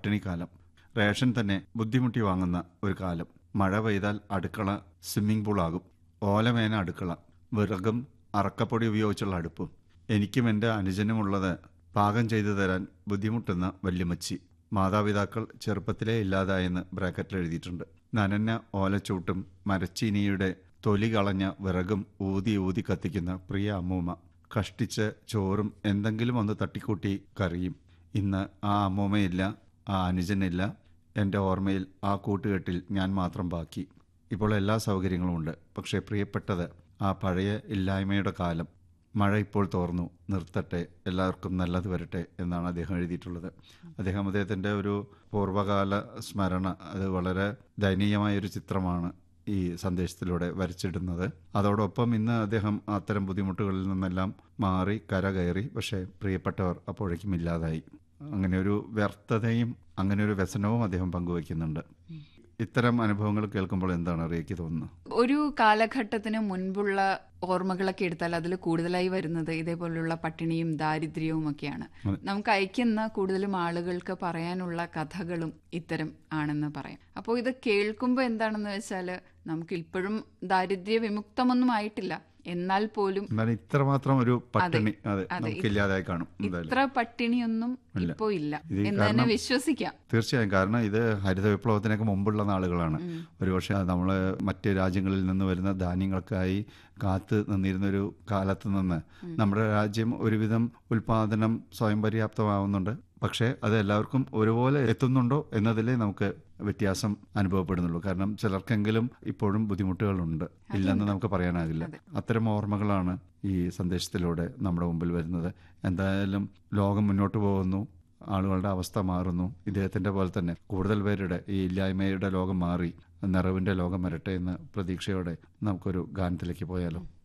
പട്ടിണിക്കാലം ration തന്നെ ബുദ്ധിമുട്ടി വാങ്ങുന്ന ഒരു കാലം മഴ പെയ്താൽ അടുക്കള സ്വിമ്മിംഗ് പൂളാകും ഓലമേന അടുക്കള വിറകും അറക്കപ്പൊടി ഉപയോഗിച്ചുള്ള അടുപ്പും എനിക്കും എൻ്റെ അനുജനുമുള്ളത് പാകം ചെയ്തു തരാൻ ബുദ്ധിമുട്ടുന്ന വല്യമ്മച്ചി മാതാപിതാക്കൾ ചെറുപ്പത്തിലേ ഇല്ലാതായെന്ന് ബ്രാക്കറ്റിൽ എഴുതിയിട്ടുണ്ട് നനഞ്ഞ ഓലച്ചൂട്ടും മരച്ചീനിയുടെ തൊലി കളഞ്ഞ വിറകും ഊതി ഊതി കത്തിക്കുന്ന പ്രിയ അമ്മൂമ്മ കഷ്ടിച്ച് ചോറും എന്തെങ്കിലും ഒന്ന് തട്ടിക്കൂട്ടി കറിയും ഇന്ന് ആ അമ്മൂമ്മയില്ല ആ അനുജനില്ല എൻ്റെ ഓർമ്മയിൽ ആ കൂട്ടുകെട്ടിൽ ഞാൻ മാത്രം ബാക്കി ഇപ്പോൾ എല്ലാ സൗകര്യങ്ങളും ഉണ്ട് പക്ഷേ പ്രിയപ്പെട്ടത് ആ പഴയ ഇല്ലായ്മയുടെ കാലം മഴ ഇപ്പോൾ തോർന്നു നിർത്തട്ടെ എല്ലാവർക്കും നല്ലത് വരട്ടെ എന്നാണ് അദ്ദേഹം എഴുതിയിട്ടുള്ളത് അദ്ദേഹം അദ്ദേഹത്തിൻ്റെ ഒരു പൂർവ്വകാല സ്മരണ അത് വളരെ ദയനീയമായ ഒരു ചിത്രമാണ് ഈ സന്ദേശത്തിലൂടെ വരച്ചിടുന്നത് അതോടൊപ്പം ഇന്ന് അദ്ദേഹം അത്തരം ബുദ്ധിമുട്ടുകളിൽ നിന്നെല്ലാം മാറി കരകയറി പക്ഷേ പ്രിയപ്പെട്ടവർ അപ്പോഴേക്കും ഇല്ലാതായി അങ്ങനെ ഒരു വ്യർത്ഥതയും അങ്ങനെ ഒരു വ്യസനവും അദ്ദേഹം പങ്കുവയ്ക്കുന്നുണ്ട് ഇത്തരം അനുഭവങ്ങൾ കേൾക്കുമ്പോൾ എന്താണ് റിയയ്ക്ക് തോന്നുന്നത് ഒരു കാലഘട്ടത്തിന് മുൻപുള്ള ഓർമ്മകളൊക്കെ എടുത്താൽ അതിൽ കൂടുതലായി വരുന്നത് ഇതേപോലുള്ള പട്ടിണിയും ദാരിദ്ര്യവും ഒക്കെയാണ് അതെ. നമുക്ക് അയക്കുന്ന കൂടുതലും ആളുകൾക്ക് പറയാനുള്ള കഥകളും ഇത്തരം ആണെന്ന് പറയാം അപ്പോൾ ഇത് കേൾക്കുമ്പോൾ എന്താണെന്ന് വെച്ചാൽ നമുക്ക് ഇപ്പോഴും ദാരിദ്ര്യ വിമുക്തമൊന്നും ആയിട്ടില്ല എന്നാൽ പോലും എന്നാലും ഇത്രമാത്രം ഒരു പട്ടിണി അതെ അതെ. നമുക്കില്ലാതായി കാണും എന്തായാലും ഇത്ര പട്ടിണിയൊന്നും ഇപ്പോ ഇല്ല ഇത് എന്ന് തന്നെ കാരണം- വിശ്വസിക്കാം തീർച്ചയായും കാരണം ഇത് ഹരിത വിപ്ലവത്തിനൊക്കെ മുമ്പുള്ള നാളുകളാണ് ഒരുപക്ഷെ നമ്മൾ മറ്റ് രാജ്യങ്ങളിൽ നിന്ന് വരുന്ന ധാന്യങ്ങൾക്കായി കാത്ത് നിന്നിരുന്ന ഒരു കാലത്ത് നിന്ന് നമ്മുടെ രാജ്യം ഒരുവിധം ഉൽപാദനം സ്വയം പര്യാപ്തമാവുന്നുണ്ട് പക്ഷേ അത് എല്ലാവർക്കും ഒരുപോലെ എത്തുന്നുണ്ടോ എന്നതിലേ നമുക്ക് വ്യത്യാസം അനുഭവപ്പെടുന്നുള്ളൂ കാരണം ചിലർക്കെങ്കിലും ഇപ്പോഴും ബുദ്ധിമുട്ടുകളുണ്ട് ഇല്ലെന്ന് നമുക്ക് പറയാനാകില്ല അത്തരം ഓർമ്മകളാണ് ഈ സന്ദേശത്തിലൂടെ നമ്മുടെ മുമ്പിൽ വരുന്നത് എന്തായാലും ലോകം മുന്നോട്ട് പോകുന്നു ആളുകളുടെ അവസ്ഥ മാറുന്നു ഇദ്ദേഹത്തിന്റെ പോലെ തന്നെ കൂടുതൽ പേരുടെ ഈ ഇല്ലായ്മയുടെ ലോകം മാറി നിറവിന്റെ ലോകം വരട്ടെ എന്ന പ്രതീക്ഷയോടെ നമുക്കൊരു ഗാനത്തിലേക്ക് പോയാലോ